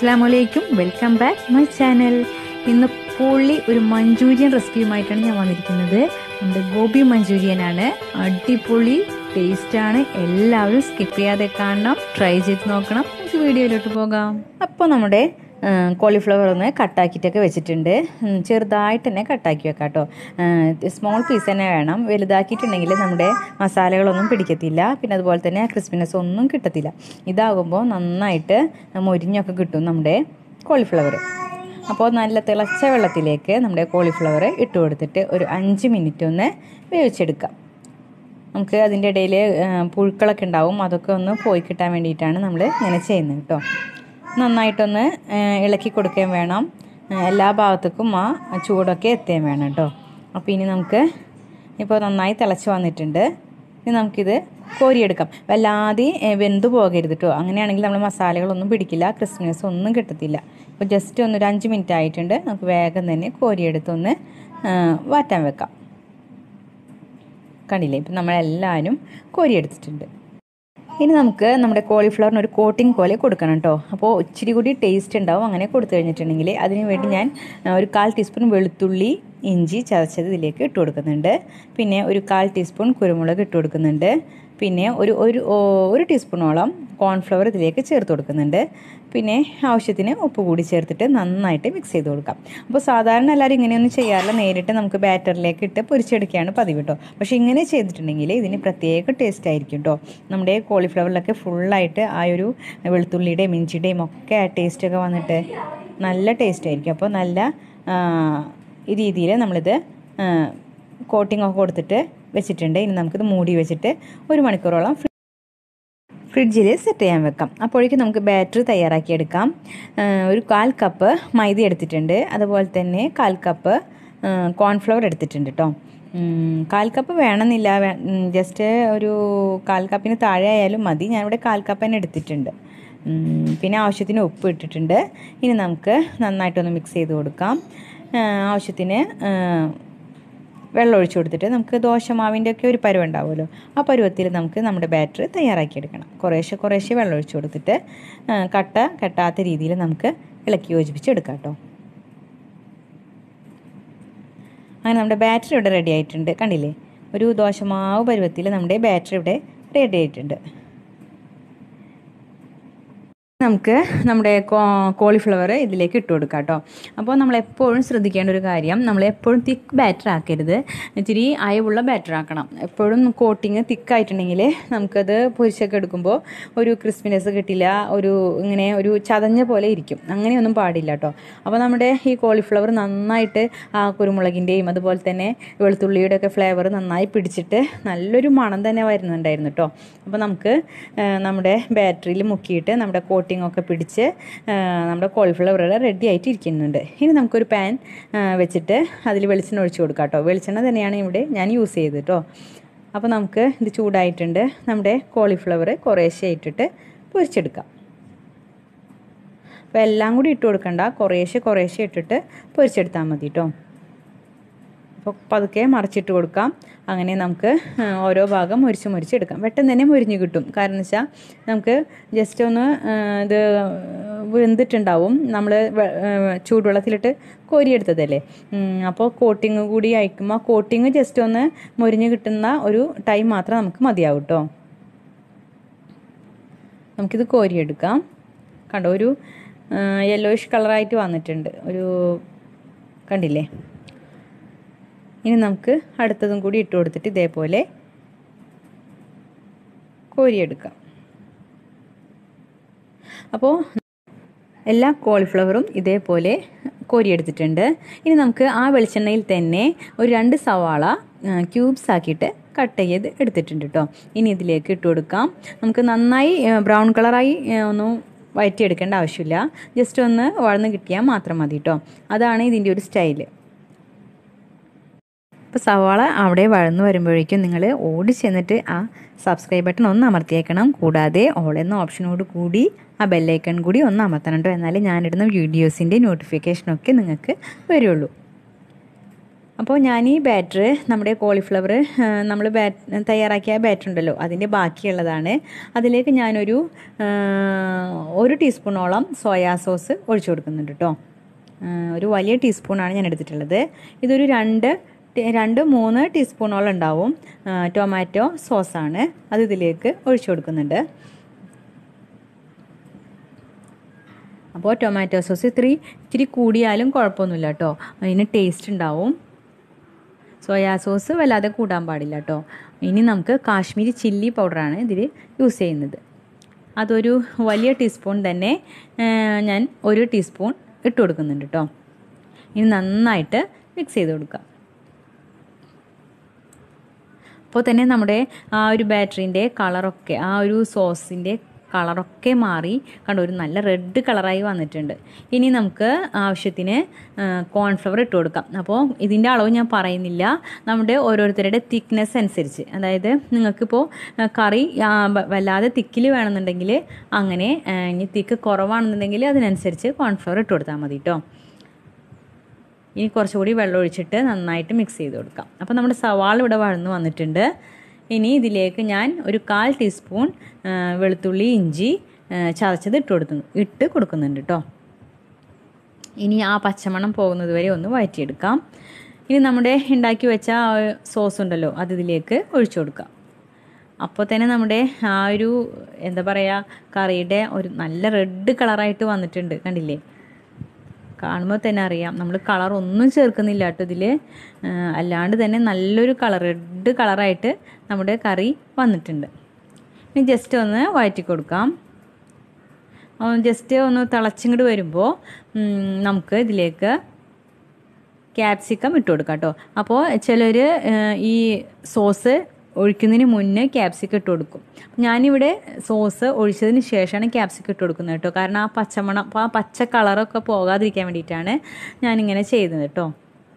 അസ്സാം വലൈക്കും welcome back my channel ഇന്ന് പൊള്ളി ഒരു മഞ്ചൂരിയൻ റെസിപ്പിയുമായിട്ടാണ് ഞാൻ വന്നിരിക്കുന്നത് നമ്മുടെ ഗോപി മഞ്ചൂരിയൻ ആണ് അടിപൊളി ടേസ്റ്റ് ആണ് എല്ലാവരും സ്കിപ്പ് ചെയ്യാതെ കാണണം ട്രൈ ചെയ്ത് നോക്കണം നമുക്ക് വീഡിയോയിലോട്ട് പോകാം അപ്പോൾ നമ്മുടെ കോളിഫ്ലവർ ഒന്ന് കട്ടാക്കിയിട്ടൊക്കെ വെച്ചിട്ടുണ്ട് ഉം, ചെറുതായിട്ട് തന്നെ കട്ടാക്കി വെക്കാം കേട്ടോ സ്മോൾ പീസ് തന്നെ വേണം വലുതാക്കിയിട്ടുണ്ടെങ്കിൽ നമ്മുടെ മസാലകളൊന്നും പിടിക്കത്തില്ല പിന്നെ അതുപോലെ തന്നെ ക്രിസ്പിനെസ് ഒന്നും കിട്ടത്തില്ല ഇതാകുമ്പോൾ നന്നായിട്ട് മൊരിഞ്ഞൊക്കെ കിട്ടും നമ്മുടെ കോളിഫ്ലവർ അപ്പോൾ നല്ല തിളച്ച വെള്ളത്തിലേക്ക് നമ്മുടെ കോളിഫ്ലവർ ഇട്ട് കൊടുത്തിട്ട് ഒരു അഞ്ച് മിനിറ്റ് ഒന്ന് വേവിച്ചെടുക്കാം നമുക്ക് അതിൻ്റെ ഇടയിൽ പുഴുക്കളൊക്കെ ഉണ്ടാവും അതൊക്കെ ഒന്ന് പോയി കിട്ടാൻ വേണ്ടിയിട്ടാണ് നമ്മൾ ഇങ്ങനെ ചെയ്യുന്നത് കേട്ടോ നന്നായിട്ടൊന്ന് ആ, ഇളക്കി കൊടുക്കുകയും വേണം ആ, എല്ലാ ഭാഗത്തേക്കും ആ ചൂടൊക്കെ എത്തുകയും വേണം കേട്ടോ അപ്പോൾ ഇനി നമുക്ക് ഇപ്പോൾ നന്നായി തിളച്ച് വന്നിട്ടുണ്ട് ഇനി നമുക്കിത് കോരിയെടുക്കാം വല്ലാതെ ഏ, വെന്ത് പോകരുത് കേട്ടോ അങ്ങനെയാണെങ്കിൽ നമ്മൾ മസാലകളൊന്നും പിടിക്കില്ല ക്രിസ്മസ് ഒന്നും കിട്ടത്തില്ല ഇപ്പോൾ ജസ്റ്റ് ഒന്ന് ഒരു അഞ്ച് മിനിറ്റ് ആയിട്ടുണ്ട് നമുക്ക് വേഗം തന്നെ കോരിയെടുത്തൊന്ന് ആ, വാറ്റാൻ വെക്കാം കണ്ടില്ലേ ഇപ്പം നമ്മളെല്ലാവരും കോരിയെടുത്തിട്ടുണ്ട് ഇനി നമുക്ക് നമ്മുടെ കോളിഫ്ലവറിന് ഒരു കോട്ടിംഗ് പോലെ കൊടുക്കണം കേട്ടോ അപ്പോൾ ഇച്ചിരി കൂടി ടേസ്റ്റ് ഉണ്ടാവും അങ്ങനെ കൊടുത്തു കഴിഞ്ഞിട്ടുണ്ടെങ്കിൽ അതിന് വേണ്ടി ഞാൻ ആ, ഒരു കാൽ ടീസ്പൂൺ വെളുത്തുള്ളി ഇഞ്ചി ചതച്ചത് ഇതിലേക്ക് ഇട്ട് കൊടുക്കുന്നുണ്ട് പിന്നെ ഒരു കാൽ ടീസ്പൂൺ കുരുമുളക് ഇട്ട് കൊടുക്കുന്നുണ്ട് പിന്നെ ഒരു ഒരു ഓ- ഒരു ടീസ്പൂണോളം കോൺഫ്ലവർ ഇതിലേക്ക് ചേർത്ത് കൊടുക്കുന്നുണ്ട് പിന്നെ ആവശ്യത്തിന് ഉപ്പ് കൂടി ചേർത്തിട്ട് നന്നായിട്ട് മിക്സ് ചെയ്ത് കൊടുക്കാം അപ്പോൾ സാധാരണ എല്ലാവരും ഇങ്ങനെയൊന്നും ചെയ്യാറില്ല നേരിട്ട് നമുക്ക് ബാറ്ററിലേക്ക് ഇട്ട് പൊരിച്ചെടുക്കുകയാണ് പതിവ് കേട്ടോ പക്ഷേ ഇങ്ങനെ ചെയ്തിട്ടുണ്ടെങ്കിൽ ഇതിന് പ്രത്യേക ടേസ്റ്റ് ആയിരിക്കും കേട്ടോ നമ്മുടെ കോളിഫ്ലവറിലൊക്കെ ഫുള്ളായിട്ട് ആ ഒരു വെളുത്തുള്ളിയുടെയും ഇഞ്ചിയുടെയും ഒക്കെ ആ ടേസ്റ്റൊക്കെ വന്നിട്ട് നല്ല ടേസ്റ്റ് ആയിരിക്കും അപ്പോൾ നല്ല ആ, ഈ രീതിയിൽ നമ്മളിത് കോട്ടിംഗ് ഒക്കെ കൊടുത്തിട്ട് വെച്ചിട്ടുണ്ട് ഇനി നമുക്കിത് മൂടി വെച്ചിട്ട് ഒരു മണിക്കൂറോളം ഫ്രി- ഫ്രിഡ്ജിൽ സെറ്റ് ചെയ്യാൻ വെക്കാം അപ്പോഴേക്കും നമുക്ക് ബാറ്ററി തയ്യാറാക്കിയെടുക്കാം ആ, ഒരു കാൽ കപ്പ് മൈദ എടുത്തിട്ടുണ്ട് അതുപോലെ തന്നെ കാൽ കപ്പ് കോൺഫ്ലവർ എടുത്തിട്ടുണ്ട് കേട്ടോ ഉം, കാൽ കപ്പ് വേണമെന്നില്ല വേ- ഉം, ജസ്റ്റ് ഒരു കാൽ കപ്പിന് താഴെ ആയാലും മതി ഞാനിവിടെ കാൽ കപ്പ് തന്നെ എടുത്തിട്ടുണ്ട് ഉം, പിന്നെ ആവശ്യത്തിന് ഉപ്പ് ഇട്ടിട്ടുണ്ട് ഇനി നമുക്ക് നന്നായിട്ടൊന്ന് മിക്സ് ചെയ്ത് കൊടുക്കാം ആ, ആവശ്യത്തിന് ആ, വെള്ളം ഒഴിച്ചു കൊടുത്തിട്ട് നമുക്ക് ദോശമാവിൻ്റെ ഒക്കെ ഒരു പരുവം ഉണ്ടാവുമല്ലോ ആ പരുവത്തിൽ നമുക്ക് നമ്മുടെ ബാറ്റർ തയ്യാറാക്കിയെടുക്കണം കുറേശ്ശെ കുറേശ്ശെ വെള്ളം ഒഴിച്ചു കൊടുത്തിട്ട് ആ, കട്ട കെട്ടാത്ത രീതിയിൽ നമുക്ക് ഇളക്കി യോജിപ്പിച്ചെടുക്കാം കേട്ടോ അങ്ങനെ നമ്മുടെ ബാറ്ററി ഇവിടെ റെഡി ആയിട്ടുണ്ട് കണ്ടില്ലേ ഒരു ദോശമാവ് പരുവത്തിൽ നമ്മുടെ ബാറ്ററി ഇവിടെ റെഡി ആയിട്ടുണ്ട് നമുക്ക് നമ്മുടെ കോളിഫ്ലവർ ഇതിലേക്ക് ഇട്ട് കൊടുക്കാം കേട്ടോ അപ്പോൾ നമ്മൾ എപ്പോഴും ശ്രദ്ധിക്കേണ്ട ഒരു കാര്യം നമ്മൾ എപ്പോഴും തിക്ക് ബാറ്റർ ആക്കരുത് ഇച്ചിരി അയവുള്ള ബാറ്റർ ആക്കണം എപ്പോഴും കോട്ടിങ് തിക്കായിട്ടുണ്ടെങ്കിൽ നമുക്കത് പൊരിച്ചൊക്കെ എടുക്കുമ്പോൾ ഒരു ക്രിസ്പിനെസ് കിട്ടില്ല ഒരു ഇങ്ങനെ ഒരു ചതഞ്ഞ പോലെ ഇരിക്കും അങ്ങനെയൊന്നും പാടില്ല കേട്ടോ അപ്പോൾ നമ്മുടെ ഈ കോളിഫ്ലവർ നന്നായിട്ട് ആ കുരുമുളകിൻ്റെയും അതുപോലെ തന്നെ വെളുത്തുള്ളിയുടെ ഒക്കെ ഫ്ലേവർ നന്നായി പിടിച്ചിട്ട് നല്ലൊരു മണം തന്നെ വരുന്നുണ്ടായിരുന്നു കേട്ടോ അപ്പോൾ നമുക്ക് ആ, നമ്മുടെ ബാറ്ററിയിൽ മുക്കിയിട്ട് നമ്മുടെ കോട്ടിംഗ് ഒക്കെ പിടിച്ച് ആ, നമ്മുടെ കോളിഫ്ലവർ റെഡി ആയിട്ട് ഇരിക്കുന്നുണ്ട് ഇനി നമുക്കൊരു പാൻ ആ, വെച്ചിട്ട് അതിൽ വെളിച്ചെണ്ണ ഒഴിച്ച് കൊടുക്കാം കേട്ടോ വെളിച്ചെണ്ണ തന്നെയാണ് ഇവിടെ ഞാൻ യൂസ് ചെയ്തത് കേട്ടോ അപ്പോൾ നമുക്ക് ഇത് ചൂടായിട്ടുണ്ട് നമ്മുടെ കോളിഫ്ലവർ കുറേശ്ശെ ഇട്ടിട്ട് പൊരിച്ചെടുക്കാം അപ്പോൾ എല്ലാം കൂടി ഇട്ട് കൊടുക്കണ്ട കുറേശ്ശെ കുറേശ്ശെ ഇട്ടിട്ട് പൊരിച്ചെടുത്താൽ മതി കേട്ടോ അപ്പോൾ പതുക്കെ മറിച്ചിട്ട് കൊടുക്കാം അങ്ങനെ നമുക്ക് ആ, ഓരോ ഭാഗം മുരിച്ച് മുരിച്ചെടുക്കാം പെട്ടെന്ന് തന്നെ മുരിഞ്ഞ് കിട്ടും കാരണം വെച്ചാൽ നമുക്ക് ജസ്റ്റ് ഒന്ന് ആ, ഇത് വെന്തിട്ടുണ്ടാവും നമ്മൾ ചൂടുവെള്ളത്തിലിട്ട് കോരിയെടുത്തതല്ലേ ഉം, അപ്പോൾ കോട്ടിങ് കൂടി അയക്കുമ്പോൾ കോട്ടിങ് ജസ്റ്റ് ഒന്ന് മുരിഞ്ഞ് കിട്ടുന്ന ഒരു ടൈം മാത്രം നമുക്ക് മതിയാവും കേട്ടോ നമുക്കിത് കോരിയെടുക്കാം കണ്ടോ ഒരു യെല്ലോയിഷ് കളറായിട്ട് വന്നിട്ടുണ്ട് ഒരു കണ്ടില്ലേ ഇനി നമുക്ക് അടുത്തതും കൂടി ഇട്ട് കൊടുത്തിട്ട് ഇതേപോലെ കോരിയെടുക്കാം അപ്പോൾ എല്ലാ കോളിഫ്ലവറും ഇതേപോലെ കോരിയെടുത്തിട്ടുണ്ട് ഇനി നമുക്ക് ആ വെളിച്ചെണ്ണയിൽ തന്നെ ഒരു രണ്ട് സവാള ക്യൂബ്സ് ആക്കിയിട്ട് കട്ട് ചെയ്ത് എടുത്തിട്ടുണ്ട് കേട്ടോ ഇനി ഇതിലേക്ക് ഇട്ട് കൊടുക്കാം നമുക്ക് നന്നായി ബ്രൗൺ കളറായി ഒന്നും വയറ്റിയെടുക്കേണ്ട ആവശ്യമില്ല ജസ്റ്റ് ഒന്ന് വഴന്ന് കിട്ടിയാൽ മാത്രം മതി കേട്ടോ അതാണ് ഇതിൻ്റെ ഒരു സ്റ്റൈല് അപ്പോൾ സവാള അവിടെ വഴന്നു വരുമ്പോഴേക്കും നിങ്ങൾ ഓടി ചെന്നിട്ട് ആ സബ്സ്ക്രൈബ് ബട്ടൺ ഒന്ന് അമർത്തിയേക്കണം കൂടാതെ ഓൾ എന്ന ഓപ്ഷനോട് കൂടി ആ ബെല്ലൈക്കൺ കൂടി ഒന്ന് അമർത്തണം കേട്ടോ എന്നാലേ ഞാനിടുന്ന വീഡിയോസിൻ്റെ നോട്ടിഫിക്കേഷനൊക്കെ നിങ്ങൾക്ക് വരുള്ളൂ അപ്പോൾ ഞാൻ ഈ ബാറ്റർ നമ്മുടെ കോളിഫ്ലവർ നമ്മൾ ബാറ്റ് തയ്യാറാക്കിയ ബാറ്റർ ഉണ്ടല്ലോ അതിൻ്റെ ബാക്കിയുള്ളതാണ് അതിലേക്ക് ഞാനൊരു ഒരു ടീസ്പൂണോളം സോയാ സോസ് ഒഴിച്ചു കൊടുക്കുന്നുണ്ട് കേട്ടോ ഒരു വലിയ ടീസ്പൂണാണ് ഞാൻ എടുത്തിട്ടുള്ളത് ഇതൊരു രണ്ട് രണ്ട് മൂന്ന് ടീസ്പൂണോളം ഉണ്ടാവും ടൊമാറ്റോ സോസാണ് അത് ഇതിലേക്ക് ഒഴിച്ചു കൊടുക്കുന്നുണ്ട് അപ്പോൾ ടൊമാറ്റോ സോസ് ഇത്തിരി ഇത്തിരി കൂടിയാലും കുഴപ്പമൊന്നുമില്ല കേട്ടോ അതിന് ടേസ്റ്റ് ഉണ്ടാവും സോയാ സോസ് വല്ലാതെ കൂടാൻ പാടില്ല കേട്ടോ ഇനി നമുക്ക് കാശ്മീരി ചില്ലി പൗഡറാണ് ഇതിൽ യൂസ് ചെയ്യുന്നത് അതൊരു വലിയ ടീസ്പൂൺ തന്നെ ഞാൻ ഒരു ടീസ്പൂൺ ഇട്ട് കൊടുക്കുന്നുണ്ട് കേട്ടോ ഇനി നന്നായിട്ട് മിക്സ് ചെയ്ത് കൊടുക്കുക അപ്പോൾ തന്നെ നമ്മുടെ ആ ഒരു ബാറ്ററിൻ്റെ കളറൊക്കെ ആ ഒരു സോസിൻ്റെ കളറൊക്കെ മാറി കണ്ടോ ഒരു നല്ല റെഡ് കളറായി വന്നിട്ടുണ്ട് ഇനി നമുക്ക് ആവശ്യത്തിന് കോൺഫ്ലവർ ഇട്ട് കൊടുക്കാം അപ്പോൾ ഇതിൻ്റെ അളവ് ഞാൻ പറയുന്നില്ല നമ്മുടെ ഓരോരുത്തരുടെ തിക്നെസ് അനുസരിച്ച് അതായത് നിങ്ങൾക്കിപ്പോൾ കറി വല്ലാതെ തിക്കിൽ വേണമെന്നുണ്ടെങ്കിൽ അങ്ങനെ ഇനി തിക്ക് കുറവാണെന്നുണ്ടെങ്കിൽ അതിനനുസരിച്ച് കോൺഫ്ലവർ ഇട്ട് കൊടുത്താൽ മതി കേട്ടോ ഇനി കുറച്ചുകൂടി വെള്ളം ഒഴിച്ചിട്ട് നന്നായിട്ട് മിക്സ് ചെയ്ത് കൊടുക്കാം അപ്പോൾ നമ്മുടെ സവാള ഇവിടെ വഴന്ന് വന്നിട്ടുണ്ട് ഇനി ഇതിലേക്ക് ഞാൻ ഒരു കാൽ ടീസ്പൂൺ വെളുത്തുള്ളി ഇഞ്ചി ചതച്ചത് ഇട്ട് കൊടുത്തു ഇട്ട് കൊടുക്കുന്നുണ്ട് കേട്ടോ ഇനി ആ പച്ചമണം പോകുന്നത് വരെ ഒന്ന് വഴറ്റിയെടുക്കാം ഇനി നമ്മുടെ ഉണ്ടാക്കി വെച്ച സോസ് ഉണ്ടല്ലോ അത് ഇതിലേക്ക് ഒഴിച്ചു കൊടുക്കാം അപ്പോൾ തന്നെ നമ്മുടെ ആ ഒരു എന്താ പറയുക കറിയുടെ ഒരു നല്ല റെഡ് കളറായിട്ട് വന്നിട്ടുണ്ട് കണ്ടില്ലേ കാണുമ്പോൾ തന്നെ അറിയാം നമ്മൾ കളർ ഒന്നും ചേർക്കുന്നില്ല കേട്ടോ ഇതിൽ അല്ലാണ്ട് തന്നെ നല്ലൊരു കളർ റെഡ് കളറായിട്ട് നമ്മുടെ കറി വന്നിട്ടുണ്ട് ഇനി ജസ്റ്റ് ഒന്ന് വഴറ്റി കൊടുക്കാം ജസ്റ്റ് ഒന്ന് തിളച്ചിങ്ങോട്ട് വരുമ്പോൾ നമുക്ക് ഇതിലേക്ക് ക്യാപ്സിക്കം ഇട്ട് കൊടുക്കാം കേട്ടോ അപ്പോൾ ചിലർ ഈ സോസ് ഒഴിക്കുന്നതിന് മുന്നേ ക്യാപ്സിക്കം ഇട്ട് കൊടുക്കും ഞാനിവിടെ സോസ് ഒഴിച്ചതിന് ശേഷമാണ് ക്യാപ്സിക്കം ഇട്ട് കൊടുക്കുന്നത് കേട്ടോ കാരണം ആ പച്ചമണം ആ പച്ച കളറൊക്കെ പോകാതിരിക്കാൻ വേണ്ടിയിട്ടാണ് ഞാനിങ്ങനെ ചെയ്യുന്നത് കേട്ടോ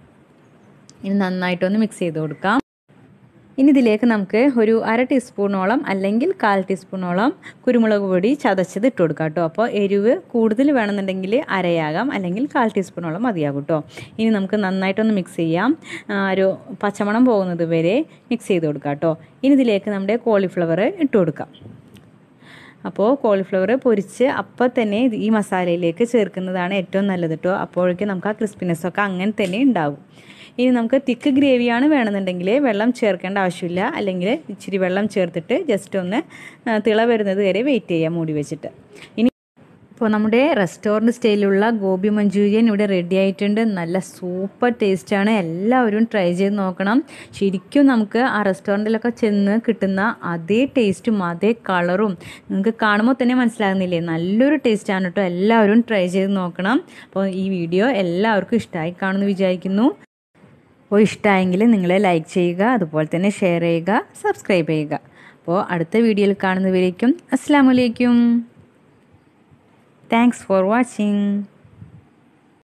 ഇനി നന്നായിട്ടൊന്ന് മിക്സ് ചെയ്ത് കൊടുക്കാം ഇനി ഇതിലേക്ക് നമുക്ക് ഒരു അര ടീസ്പൂണോളം അല്ലെങ്കിൽ കാൽ ടീസ്പൂണോളം കുരുമുളക് പൊടി ചതച്ചത് ഇട്ട് കൊടുക്കാം കേട്ടോ അപ്പോൾ എരിവ് കൂടുതൽ വേണമെന്നുണ്ടെങ്കിൽ അരയാകാം അല്ലെങ്കിൽ കാൽ ടീസ്പൂണോളം മതിയാകും കേട്ടോ ഇനി നമുക്ക് നന്നായിട്ടൊന്ന് മിക്സ് ചെയ്യാം ഒരു പച്ചമണം പോകുന്നത് വരെ മിക്സ് ചെയ്ത് കൊടുക്കാം കേട്ടോ ഇനി ഇതിലേക്ക് നമ്മുടെ കോളിഫ്ലവർ ഇട്ട് കൊടുക്കാം അപ്പോൾ കോളിഫ്ലവർ പൊരിച്ച് അപ്പം തന്നെ ഈ മസാലയിലേക്ക് ചേർക്കുന്നതാണ് ഏറ്റവും നല്ലത് കേട്ടോ അപ്പോഴേക്കും നമുക്ക് ആ ക്രിസ്പിനെസ്സൊക്കെ അങ്ങനെ തന്നെ ഉണ്ടാകും ഇനി നമുക്ക് തിക്ക് ഗ്രേവിയാണ് വേണമെന്നുണ്ടെങ്കിൽ വെള്ളം ചേർക്കേണ്ട ആവശ്യമില്ല അല്ലെങ്കിൽ ഇച്ചിരി വെള്ളം ചേർത്തിട്ട് ജസ്റ്റ് ഒന്ന് തിള വരുന്നത് വരെ വെയിറ്റ് ചെയ്യാം മൂടി വെച്ചിട്ട് ഇനി ഇപ്പോൾ നമ്മുടെ റെസ്റ്റോറൻറ്റ് സ്റ്റൈലിലുള്ള ഗോബി മഞ്ചൂരിയൻ ഇവിടെ റെഡി ആയിട്ടുണ്ട് നല്ല സൂപ്പർ ടേസ്റ്റാണ് എല്ലാവരും ട്രൈ ചെയ്ത് നോക്കണം ശരിക്കും നമുക്ക് ആ റെസ്റ്റോറൻറ്റിലൊക്കെ ചെന്ന് കിട്ടുന്ന അതേ ടേസ്റ്റും അതേ കളറും നിങ്ങൾക്ക് കാണുമ്പോൾ തന്നെ മനസ്സിലാകുന്നില്ലേ നല്ലൊരു ടേസ്റ്റാണ് കേട്ടോ എല്ലാവരും ട്രൈ ചെയ്ത് നോക്കണം അപ്പോൾ ഈ വീഡിയോ എല്ലാവർക്കും ഇഷ്ടമായി കാണുമെന്ന് വിചാരിക്കുന്നു അപ്പോൾ ഇഷ്ടമായെങ്കിൽ നിങ്ങൾ ലൈക്ക് ചെയ്യുക അതുപോലെ തന്നെ ഷെയർ ചെയ്യുക സബ്സ്ക്രൈബ് ചെയ്യുക അപ്പോൾ അടുത്ത വീഡിയോയിൽ കാണുന്നവരേക്കും അസ്സാം വലൈക്കും താങ്ക്സ് ഫോർ വാച്ചിങ്